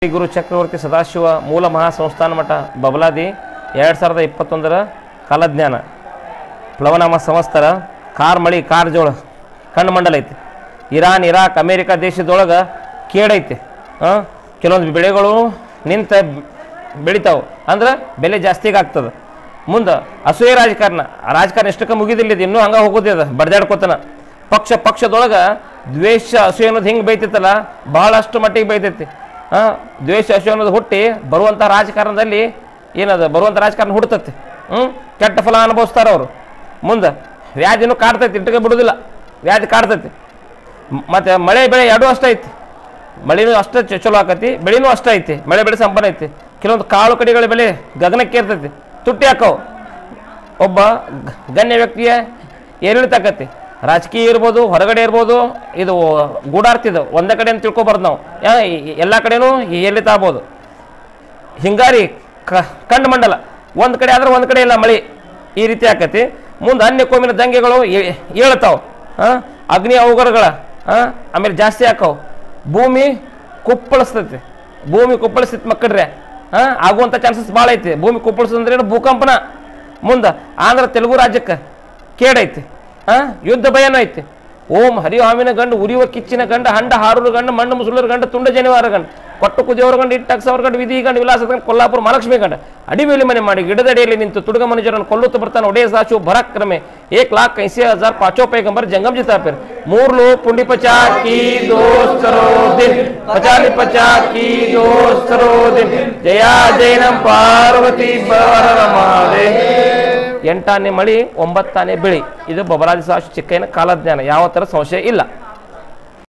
ಶ್ರೀ ಗುರು ಚಕ್ರವರ್ತಿ ಸದಾಶಿವ ಮೂಲ ಮಹಾಸಂಸ್ಥಾನ ಮಠ ಬಬಲಾದಿ ಎರಡು ಸಾವಿರದ ಇಪ್ಪತ್ತೊಂದರ ಕಾಲಜ್ಞಾನ ಪ್ಲವನಾಮ ಸಂವತ್ಸರ ಕಾರ್ ಮಳಿ ಕಾರ್ ಜೋಳ ಕಣ್ಣು ಮಂಡಲ ಐತಿ ಇರಾನ್ ಇರಾಕ್ ಅಮೇರಿಕಾ ದೇಶದೊಳಗೆ ಕೇಡೈತಿ ಹಾಂ ಕೆಲವೊಂದು ಬೆಳೆಗಳು ನಿಂತ ಬೆಳಿತಾವೆ ಅಂದ್ರೆ ಬೆಲೆ ಜಾಸ್ತಿಗೆ ಆಗ್ತದೆ ಮುಂದೆ ಅಸೂಯೆ ರಾಜಕಾರಣ ಆ ರಾಜಕಾರಣ ಎಷ್ಟಕ್ಕೆ ಮುಗಿದಿಲ್ಲ ಇದು ಇನ್ನೂ ಹಂಗೆ ಹೋಗೋದೇ ಅದ ಬಡ್ದಾಡ್ಕೋತಾನ ಪಕ್ಷ ಪಕ್ಷದೊಳಗೆ ದ್ವೇಷ ಅಸೂಯೆ ಅನ್ನೋದು ಹಿಂಗೆ ಬೈತೈತಲ್ಲ ಬಹಳಷ್ಟು ಮಟ್ಟಿಗೆ ಬೈತೈತಿ ಹಾಂ ದ್ವೇಷ ಅಸೂಯೆ ಅನ್ನೋದು ಹುಟ್ಟಿ ಬರುವಂಥ ರಾಜಕಾರಣದಲ್ಲಿ ಏನದ ಬರುವಂಥ ರಾಜಕಾರಣ ಹುಡ್ತೈತಿ ಹ್ಞೂ ಕೆಟ್ಟ ಫಲ ಅನುಭವಿಸ್ತಾರೆ ಅವರು ಮುಂದೆ ವ್ಯಾಧಿನೂ ಕಾಡ್ತೈತಿ ಇಟ್ಟಕ್ಕೆ ಬಿಡೋದಿಲ್ಲ ವ್ಯಾಧಿ ಕಾಡ್ತೈತಿ ಮ್- ಮತ್ತೆ ಮಳೆ ಬೆಳೆ ಎರಡೂ ಅಷ್ಟೇ ಐತಿ ಮಳೆನೂ ಅಷ್ಟೇ ಚ- ಚಲೋ ಆಕತಿ ಬೆಳೆನೂ ಅಷ್ಟೇ ಐತಿ ಮಳೆ ಬೆಳೆ ಸಂಪನ್ನ ಐತಿ ಕೆಲವೊಂದು ಕಾಳು ಕಡಿಗಳ ಬೆಲೆ ಗಗನಕ್ಕೆ ಇರ್ತೈತಿ ತುಟ್ಟಿ ಹಾಕವು ಒಬ್ಬ ಗ- ಗಣ್ಯ ವ್ಯಕ್ತಿಯ ಏರಿಳಿತ ಆಕತಿ ರಾಜಕೀಯ ಇರ್ಬೋದು ಹೊರಗಡೆ ಇರ್ಬೋದು ಇದು ಗೂಡಾರ್ತಿದು ಒಂದೇ ಕಡೆ ಅಂತ ತಿಳ್ಕೊಬಾರ್ದು ನಾವು ಯಾ- ಈ- ಎಲ್ಲ ಕಡೆನೂ ಏರಿಳಿತ ಆಗ್ಬೋದು ಹಿಂಗಾರಿ ಕ ಕಂಡು ಮಂಡಲ ಒಂದು ಕಡೆ ಆದ್ರೆ ಒಂದು ಕಡೆ ಇಲ್ಲ ಮಳೆ ಈ ರೀತಿ ಆಕತಿ ಮುಂದೆ ಅನ್ಯ ಕೋಮಿನ ದಂಗೆಗಳು ಏಳ್ತಾವ ಹಾಂ ಅಗ್ನಿ ಅವಘಡಗಳ ಹಾಂ ಆಮೇಲೆ ಜಾಸ್ತಿ ಆಕಾವು ಭೂಮಿ ಕುಪ್ಪಳಿಸ್ತೈತಿ ಭೂಮಿ ಕುಪ್ಪಳಿಸ್ತೈತಿ ಮಕ್ಕಳ್ರೆ ಹಾಂ ಆಗುವಂಥ ಚಾನ್ಸಸ್ ಭಾಳ ಐತಿ ಭೂಮಿ ಕುಪ್ಪಳಿಸ್ತಂದ್ರೆ ಏನು ಭೂಕಂಪನ ಮುಂದೆ ಆಂಧ್ರ ತೆಲುಗು ರಾಜ್ಯಕ್ಕೆ ಕೇಡೈತಿ ಹಾಂ ಯುದ್ಧ ಭಯನೂ ಐತಿ ಓಂ ಹರಿಹಾಮಿನ ಗಂಡು ಉರಿಯುವ ಕಿಚ್ಚಿನ ಗಂಡ ಹಂಡ ಹಾರೂರು ಗಂಡ ಮಣ್ಣು ಮುಸುಳರ ಗಂಡ ತುಂಡ ಜನಿವಾರ ಗಂಡ ಕೊಟ್ಟು ಕುದಿಯವರ ಗಂಡ ಇಟ್ಟಕ್ಸವ್ರ ಗಂಡ ವಿಧಿ ಗಂಡ ವಿಲಾಸದ ಗಂಡ ಕೊಲ್ಲಾಪುರ ಮಹಾಲಕ್ಷ್ಮಿ ಗಂಡ ಅಡಿಮೇಲಿ ಮನೆ ಮಾಡಿ ಗಿಡದಡಿಯಲ್ಲಿ ನಿಂತು ತುಡುಗ ಮನುಜರನ್ನು ಕೊಲ್ಲುತ್ತಾ ಬರ್ತಾನೆ ಒಡೆಯ ಸಾಚು ಭರಾಕ್ರಮೆ ಏಕ್ ಲಾಖ್ ಐಸಿ ಹಜಾರ್ ಪಾಚೋ ಪೈಗಂಬರ್ ಜಂಗಮ್ ಜಿತಾ ಪೇರ್ ಮೂರ್ ಲೋ ಪುಂಡಿ ಪಚಾ ಕಿ ದೋಸ್ತರೋ ದಿನ್ ಪಚಾಲಿ ಪಚಾ ಕಿ ದೋಸ್ತರೋ ದಿನ್ ಜಯ ಜೈನ ಪಾರ್ವತಿ ಬರ ಮಾದೆ ಎಂಟಾನೇ ಮಳಿ ಒಂಬತ್ತಾನೇ ಬೆಳಿ ಇದು ಬಬಲಾದಿ ಸಾಶು ಚಿಕ್ಕಯ್ಯನ ಕಾಲಜ್ಞಾನ ಯಾವ ಥರ ಸಂಶಯ ಇಲ್ಲ